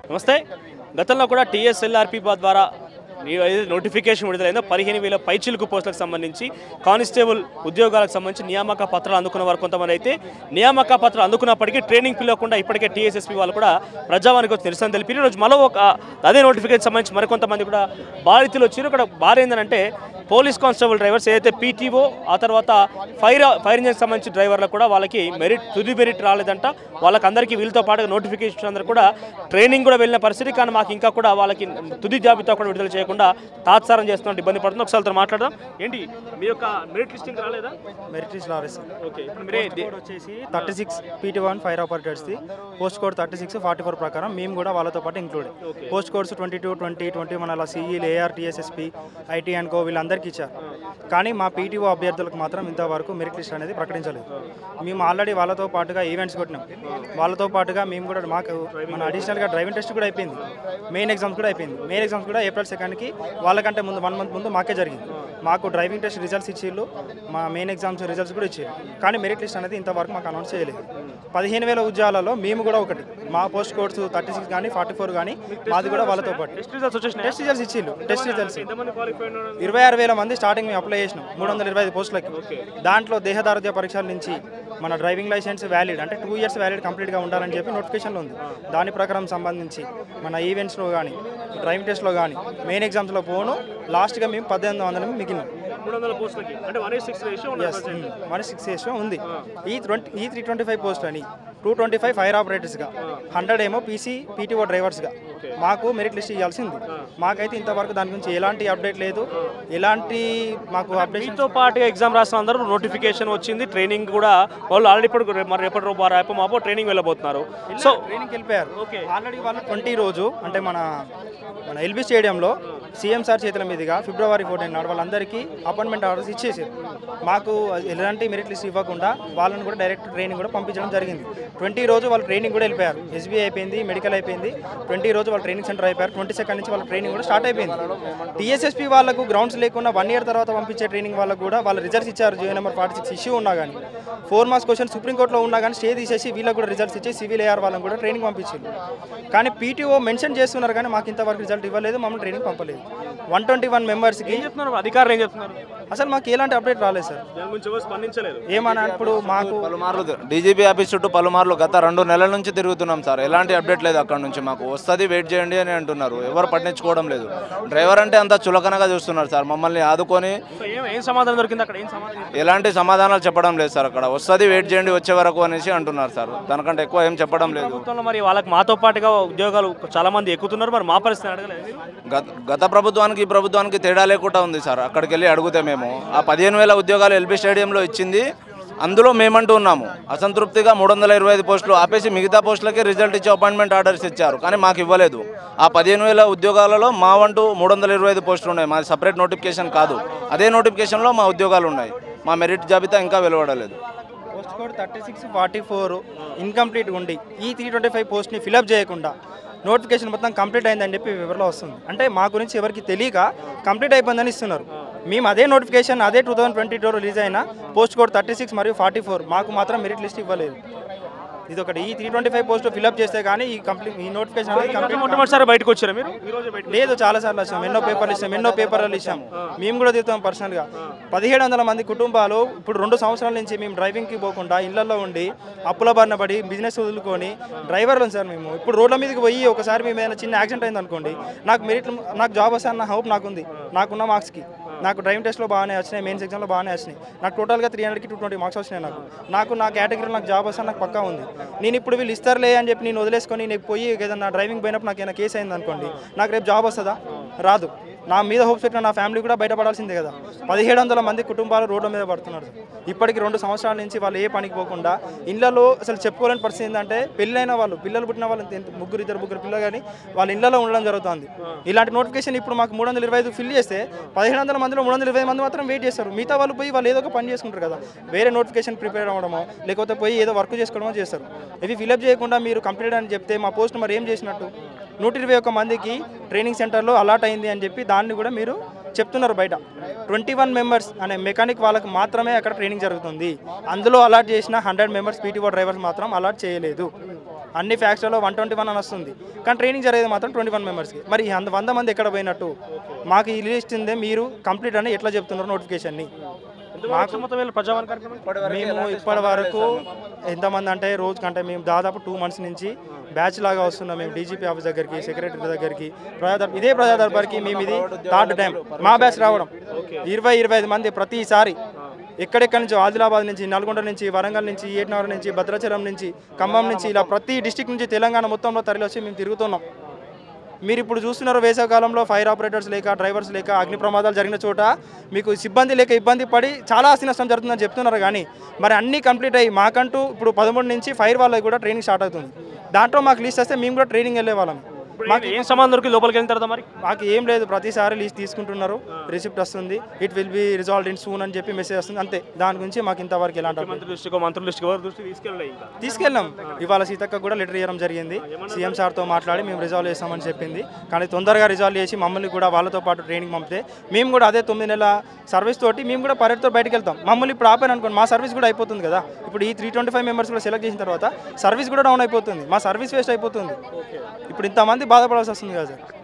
నమస్తే గతంలో కూడా టీఎస్ఎల్ఆర్పి ద్వారా ఈ ఏదైతే నోటిఫికేషన్ విడుదలైందో పదిహేను వేల పైచిలుకు పోస్టులకు సంబంధించి కానిస్టేబుల్ ఉద్యోగాలకు సంబంధించి నియామక పత్రాలు అందుకున్న వారు కొంతమంది అయితే నియామక పత్రాలు అందుకున్నప్పటికీ ట్రైనింగ్ పిలవకుండా ఇప్పటికే టీఎస్ఎస్పీ వాళ్ళు కూడా ప్రజావానికి వచ్చి నిరసన తెలిపి ఈరోజు మరో ఒక అదే నోటిఫికేషన్ సంబంధించి మరికొంతమంది కూడా బాధితులు వచ్చారు ఇక్కడ బాధ ఏంటంటే పోలీస్ కానిస్టేబుల్ డ్రైవర్స్ ఏదైతే పీటీఓ ఆ తర్వాత ఫైర్ ఫైర్ ఇంజిన్ సంబంధించిన డ్రైవర్లకు కూడా వాళ్ళకి మెరిట్ తుది మెరిట్ రాలేదంట వాళ్ళకి అందరికీ వీళ్ళతో పాటుగా నోటిఫికేషన్ అందరూ కూడా ట్రైనింగ్ కూడా వెళ్ళిన పరిస్థితి కానీ మాకు ఇంకా కూడా వాళ్ళకి తుది జాబితా కూడా విడుదల చేయకుండా తాత్సారం చేస్తున్నట్టు ఇబ్బంది పడుతుంది ఒకసారి వాళ్ళతో మాట్లాడదాం ఏంటి మీ యొక్క మెరిట్ లిస్టింగ్ రాలేదా మెరిట్ లిస్ట్ రాలేదు సార్ ఓకే ఇప్పుడు మీరే కోడ్ వచ్చేసి thirty six PT one fire ఆపరేటర్స్ది post code thirty six forty four ప్రకారం మేము కూడా వాళ్ళతో పాటు include post codes twenty two twenty twenty మన అలా సిఈలు AR TSSP IT and co వీళ్ళందరికీ ఇచ్చారు కానీ మా పీటీఓ అభ్యర్థులకు మాత్రం ఇంతవరకు మెరిట్ లిస్ట్ అనేది ప్రకటించలేదు మేము ఆల్రెడీ వాళ్ళతో పాటుగా ఈవెంట్స్ కొట్టినాం వాళ్ళతో పాటుగా మేము కూడా మాకు మన అడిషనల్గా డ్రైవింగ్ టెస్ట్ కూడా అయిపోయింది మెయిన్ ఎగ్జామ్స్ కూడా అయిపోయింది మెయిన్ ఎగ్జామ్స్ కూడా ఏప్రిల్ సెకండ్కి వాళ్ళకంటే ముందు వన్ మంత్ ముందు మాకే జరిగింది మాకు డ్రైవింగ్ టెస్ట్ రిజల్ట్స్ ఇచ్చిళ్ళు మా మెయిన్ ఎగ్జామ్స్ రిజల్ట్స్ కూడా ఇచ్చారు కానీ మెరిట్ లిస్ట్ అనేది ఇంతవరకు మాకు అనౌన్స్ చేయలేదు పదిహేను వేల ఉద్యోగాలలో మేము కూడా ఒకటి మా పోస్ట్ కోడ్స్ థర్టీ సిక్స్ కానీ ఫార్టీ ఫోర్ కానీ మాది కూడా వాళ్ళతో పాటు టెస్ట్ రిజల్ట్స్ వచ్చేసినాయి టెస్ట్ రిజల్ట్స్ ఇచ్చిళ్ళు టెస్ట్ రిజల్ట్స్ ఎంతమంది క్వాలిఫై ఉన్నారు ఇరవై ఆరు వేల మంది స్టార్టింగ్ మేము అప్లై చేసినాం మూడు వందల ఇరవై ఐదు పోస్టులకి దాంట్లో దేహదారుద్య పరీక్షల నుంచి మన డ్రైవింగ్ లైసెన్స్ వ్యాలిడ్ అంటే టూ ఇయర్స్ వ్యాలిడ్ కంప్లీట్గా ఉండాలని చెప్పి నోటిఫికేషన్లో ఉంది దాని ప్రకారం సంబంధించి మన ఈవెంట్స్లో కానీ డ్రైవింగ్ టెస్ట్లో కానీ మెయిన్ ఎగ్జామ్స్లో పోను లాస్ట్గా మేము పద్దెనిమిది వందలు మిగిలినాం మూడు వందల పోస్టులకి అంటే వన్ ఎయిట్ సిక్స్ రేషియో ఎస్ మన సిక్స్ ఇయర్స్లో ఉంది ఈ ట్వంటీ ఈ త్రీ ట్వంటీ ఫైవ్ పోస్ట్ అని టూ ట్వంటీ ఫైవ్ ఫైర్ ఆపరేటర్స్గా హండ్రెడ్ ఏమో పీసీ పీటీఓ డ్రైవర్స్గా మాకు మెరిట్ లిస్ట్ ఇవ్వాల్సింది మాకైతే ఇంతవరకు దాని గురించి ఎలాంటి అప్డేట్ లేదు ఎలాంటి మాకు అప్డేషన్ మీతో పాటుగా ఎగ్జామ్ రాసిన అందరూ నోటిఫికేషన్ వచ్చింది ట్రైనింగ్ కూడా వాళ్ళు ఆల్రెడీ ఇప్పుడు రేపు- మరి రేపటి రూపా రేపు మాపో ట్రైనింగ్ వెళ్ళబోతున్నారు సో ట్రైనింగ్కి వెళ్ళిపోయారు ఓకే. ఆల్రెడీ వాళ్ళు ట్వంటీ రోజు అంటే మన మన ఎల్బీ స్టేడియంలో సీఎం సార్ చేతుల మీదుగా ఫిబ్రవరి ఫోర్టీన్ నాడు వాళ్ళందరికీ అపాయింట్మెంట్ ఆర్డర్స్ ఇచ్చేసారు మాకు ఎలాంటి మెరిట్ లిస్ట్ ఇవ్వకుండా వాళ్ళని కూడా డైరెక్ట్ ట్రైనింగ్ కూడా పంపించడం జరిగింది ట్వంటీ రోజు వాళ్ళు ట్రైనింగ్ కూడా వెళ్ళిపోయారు ఎస్బీఐ అయిపోయింది మెడికల్ అయిపోయింది ట్వంటీ రోజు వాళ్ళు ట్రైనింగ్ సెంటర్ అయిపోయారు ట్వంటీ సెకండ్ నుంచి వాళ్ళ ట్రైనింగ్ కూడా స్టార్ట్ అయిపోయింది టీఎస్ఎస్పీ వాళ్ళకు గ్రౌండ్స్ లేకుండా వన్ ఇయర్ తర్వాత పంపించే ట్రైనింగ్ వాళ్ళకు కూడా వాళ్ళ రిజల్ట్స్ ఇచ్చారు Jio number forty six issue ఉన్నా కానీ ఫోర్ మార్క్స్ క్వశ్చన్ సుప్రీంకోర్టులో ఉన్నా కానీ స్టే తీసేసి వీళ్ళకి కూడా రిజల్ట్స్ ఇచ్చి సివిల్ ఏఆర్ వాళ్ళని కూడా ట్రైనింగ్ పంపించారు కానీ పీటీఓ మెన్షన్ చేస్తున్నారు కానీ మాకు ఇంతవరకు రిజల్ట్ ఇవ్వలేదు మమ్మల్ని ట్రైనింగ్ పంపలేదు వన్ ట్వంటీ వన్ మెంబర్స్కి ఏం చెప్తున్నారు అధికారులు ఏం చెప్తున్నారు అసలు మాకు ఎలాంటి అప్డేట్ రాలేదు సార్ దాని గురించి ఎవరు స్పందించలేదు ఏమన్నా ఇప్పుడు మాకు పలుమార్లు డీజీపీ ఆఫీస్ చుట్టూ పలుమార్లు గత రెండు నెలల నుంచి తిరుగుతున్నాం సార్ ఎలాంటి అప్డేట్ లేదు అక్కడ నుంచి మాకు వస్తుంది వెయిట్ చేయండి అని అంటున్నారు ఎవరు పట్టించుకోవడం లేదు డ్రైవర్ అంటే అంత చులకనగా చూస్తున్నారు సార్ మమ్మల్ని ఆదుకొని సో ఏం ఏం సమాధానం దొరికింది అక్కడ ఏం సమాధానం చెప్పారు? ఎలాంటి సమాధానాలు చెప్పడం లేదు సార్ అక్కడ వస్తుంది వెయిట్ చేయండి వచ్చే వరకు అనేసి అంటున్నారు సార్ దానికంటే ఎక్కువ ఏం చెప్పడం లేదు ప్రభుత్వంలో మరి వాళ్ళకి మాతో పాటుగా ఉద్యోగాలు చాలా మంది ఎక్కుతున్నారు మరి మా పరిస్థితి అడగలేదు మీరు? గత గత ప్రభుత్వానికి ఈ ప్రభుత్వానికి తేడా లేకుండా ఉంది సార్ అక్కడికి వెళ్ళి అడిగితే మేము ఆ పదిహేను వేల ఉద్యోగాలు ఎల్బీ స్టేడియంలో ఇచ్చింది అందులో మేమంటూ ఉన్నాము అసంతృప్తిగా మూడు వందల ఇరవై ఐదు పోస్టులు ఆపేసి మిగతా పోస్టులకి రిజల్ట్ ఇచ్చి అపాయింట్మెంట్ ఆర్డర్స్ ఇచ్చారు కానీ మాకు ఇవ్వలేదు ఆ పదిహేను వేల ఉద్యోగాలలో మా వంటూ మూడు వందల ఇరవై ఐదు పోస్టులు ఉన్నాయి మాది సపరేట్ నోటిఫికేషన్ కాదు అదే నోటిఫికేషన్లో మా ఉద్యోగాలు ఉన్నాయి మా మెరిట్ జాబితా ఇంకా వెలువడలేదు post code thirty six forty four incomplete ఉండి ఈ త్రీ ట్వంటీ ఫైవ్ పోస్ట్ని ఫిలప్ చేయకుండా నోటిఫికేషన్ మొత్తం కంప్లీట్ అయిందని చెప్పి వివరంలో వస్తుంది అంటే మా గురించి ఎవరికి తెలియక కంప్లీట్ అయిపోయిందని ఇస్తున్నారు మేము అదే నోటిఫికేషన్ అదే two thousand twenty two release అయిన పోస్ట్ కోడ్ థర్టీ సిక్స్ మరియు ఫార్టీ ఫోర్ మాకు మాత్రం మెరిట్ లిస్ట్ ఇవ్వలేదు ఇది ఒకటి ఈ three twenty five post fill up చేస్తే కానీ ఈ కంప్లీట్ ఈ నోటిఫికేషన్ అనేది కంప్లీట్ మొట్టమొదటిసారి బయటకు వచ్చారా మీరు ఈ రోజు బయటకు లేదు చాలా సార్లు వచ్చాం ఎన్నో పేపర్లు ఇచ్చాం ఎన్నో పేపర్లు ఇచ్చాం మేము కూడా తిరుగుతాం పర్సనల్గా పదిహేడు వందల మంది కుటుంబాలు ఇప్పుడు రెండు సంవత్సరాల నుంచి మేము డ్రైవింగ్కి పోకుండా ఇళ్లలో ఉండి అప్పుల బారిన పడి బిజినెస్ వదులుకొని డ్రైవర్లు సార్ మేము ఇప్పుడు రోడ్ల మీదకి పోయి ఒకసారి మేము ఏదైనా చిన్న యాక్సిడెంట్ అయింది అనుకోండి నాకు మెరిట్ నాకు జాబ్ వస్తే అన్న హోప్ నాకుంది నాకున్న మార్క్స్కి నాకు డ్రైవింగ్ టెస్ట్లో బాగానే వచ్చినాయి మెయిన్స్ ఎగ్జామ్లో బాగానే వచ్చినాయి నాకు టోటల్గా త్రీ హండ్రెడ్కి టూ ట్వంటీ మార్క్స్ వచ్చినాయి నాకు నాకు నా కేటగిరీలో నాకు జాబ్ వస్తే నాకు పక్కా ఉంది నేను ఇప్పుడు వీళ్ళు ఇస్తారులే అని చెప్పి నేను వదిలేసుకొని నేను పోయి ఏదైనా డ్రైవింగ్ పోయినప్పుడు నాకు ఏదైనా కేసు అయింది అనుకోండి నాకు రేపు జాబ్ వస్తుందా రాదు నా మీద హోప్స్ పెట్టిన నా ఫ్యామిలీ కూడా బయటపడాల్సిందే కదా పదిహేడు వందల మంది కుటుంబాలు రోడ్ల మీద పడుతున్నారు ఇప్పటికి రెండు సంవత్సరాల నుంచి వాళ్ళు ఏ పనికి పోకుండా ఇళ్లలో అసలు చెప్పుకోలేని పరిస్థితి ఏంటంటే పెళ్ళైన వాళ్ళు పిల్లలు పుట్టిన వాళ్ళు ఎంత- ముగ్గురు ఇద్దరు ముగ్గురు పిల్లలు కానీ వాళ్ళ ఇళ్లలో ఉండడం జరుగుతుంది ఇలాంటి నోటిఫికేషన్ ఇప్పుడు మాకు మూడు వందల ఇరవై ఐదు ఫిల్ చేస్తే పదిహేడు వందల మందిలో మూడు వందల ఇరవై మంది మాత్రం వెయిట్ చేస్తారు మిగతా వాళ్ళు పోయి వాళ్ళు ఏదో ఒక పని చేసుకుంటారు కదా వేరే నోటిఫికేషన్ ప్రిపేర్ అవ్వడమో లేకపోతే పోయి ఏదో వర్క్ చేసుకోవడమో చేస్తారు ఇవి ఫిలప్ చేయకుండా మీరు కంప్లీట్ అని చెప్తే మా పోస్ట్ మరి ఏం చేసినట్టు నూట ఇరవై ఒక్క మందికి ట్రైనింగ్ సెంటర్లో అలాట్ అయింది అని చెప్పి దాన్ని కూడా మీరు చెప్తున్నారు బయట ట్వంటీ వన్ మెంబర్స్ అనే మెకానిక్ వాళ్ళకి మాత్రమే అక్కడ ట్రైనింగ్ జరుగుతుంది అందులో అలాట్ చేసిన హండ్రెడ్ మెంబర్స్ పీటీఓ డ్రైవర్స్ మాత్రం అలాట్ చేయలేదు అన్ని ఫ్యాక్టరీలో వన్ ట్వంటీ వన్ అని వస్తుంది కానీ ట్రైనింగ్ జరిగేది మాత్రం ట్వంటీ వన్ మెంబర్స్కి మరి ఈ అంత వంద మంది ఎక్కడ పోయినట్టు మాకు ఈ లిస్ట్ ఉందే మీరు కంప్లీట్ అని ఎట్లా చెప్తున్నారు నోటిఫికేషన్ని మాకు మొత్తం వీళ్ళు ప్రజావాణి కార్యక్రమం మేము ఇప్పటి వరకు ఎంతమంది అంటే రోజుకంటే మేము దాదాపు టూ మంత్స్ నుంచి బ్యాచ్ లాగా వస్తున్నాం మేము డీజీపీ ఆఫీస్ దగ్గరికి సెక్రటరీ దగ్గరికి ప్రజాదర్ ఇదే ప్రజా దర్బార్కి మేము ఇది థర్డ్ టైం మా బ్యాచ్ రావడం ఇరవై ఇరవై ఐదు మంది ప్రతిసారి ఎక్కడెక్కడి నుంచి ఆదిలాబాద్ నుంచి నల్గొండ నుంచి వరంగల్ నుంచి ఏట్నగర్ నుంచి భద్రాచలం నుంచి ఖమ్మం నుంచి ఇలా ప్రతి డిస్టిక్ నుంచి తెలంగాణ మొత్తంలో తరలి వచ్చి మేము తిరుగుతున్నాం మీరు ఇప్పుడు చూస్తున్నారు వేసవికాలంలో ఫైర్ ఆపరేటర్స్ లేక డ్రైవర్స్ లేక అగ్ని ప్రమాదాలు జరిగిన చోట మీకు సిబ్బంది లేక ఇబ్బంది పడి చాలా ఆస్తి నష్టం జరుగుతుందని చెప్తున్నారు కానీ మరి అన్నీ కంప్లీట్ అయ్యి మాకంటూ ఇప్పుడు పదమూడు నుంచి ఫైర్ వాళ్ళకి కూడా ట్రైనింగ్ స్టార్ట్ అవుతుంది దాంట్లో మాకు లీస్ట్ వస్తే మేము కూడా ట్రైనింగ్ వెళ్ళే వాళ్ళం మాకు ఏం సమాధానం దొరికి లోపలికి వెళ్ళిన తర్వాత మరి మాకు ఏం లేదు ప్రతిసారి లీస్ట్ తీసుకుంటున్నారు రిసిప్ట్ వస్తుంది it will be resolve in soon అని చెప్పి మెసేజ్ వస్తుంది అంతే దాని గురించి మాకు ఇంతవరకు ఎలాంటి update మంత్రి దృష్టికో మంత్రుల దృష్టికి ఎవరి దృష్టికి తీసుకెళ్ళలే ఇంకా తీసుకెళ్ళాం ఇవాళ సీతక్క కూడా లెటర్ ఇవ్వడం జరిగింది సీఎం సార్తో మాట్లాడి మేము రిజాల్వ్ చేస్తామని చెప్పింది కానీ తొందరగా రిజాల్వ్ చేసి మమ్మల్ని కూడా వాళ్ళతో పాటు ట్రైనింగ్ పంపితే మేము కూడా అదే తొమ్మిది నెలల సర్వీస్ తోటి మేము కూడా పర్యటనతో బయటకు వెళ్తాం మమ్మల్ని ఇప్పుడు ఆపాను అనుకోండి మా సర్వీస్ కూడా అయిపోతుంది కదా ఇప్పుడు ఈ త్రీ ట్వంటీ ఫైవ్ మెంబర్స్ కూడా సెలెక్ట్ చేసిన తర్వాత సర్వీస్ కూడా డౌన్ అయిపోతుంది మా సర్వీస్ వేస్ట్ అయిపోతుంది ఇప్పుడు ఇంతమంది బాధపడాల్సి వస్తుంది కదా సార్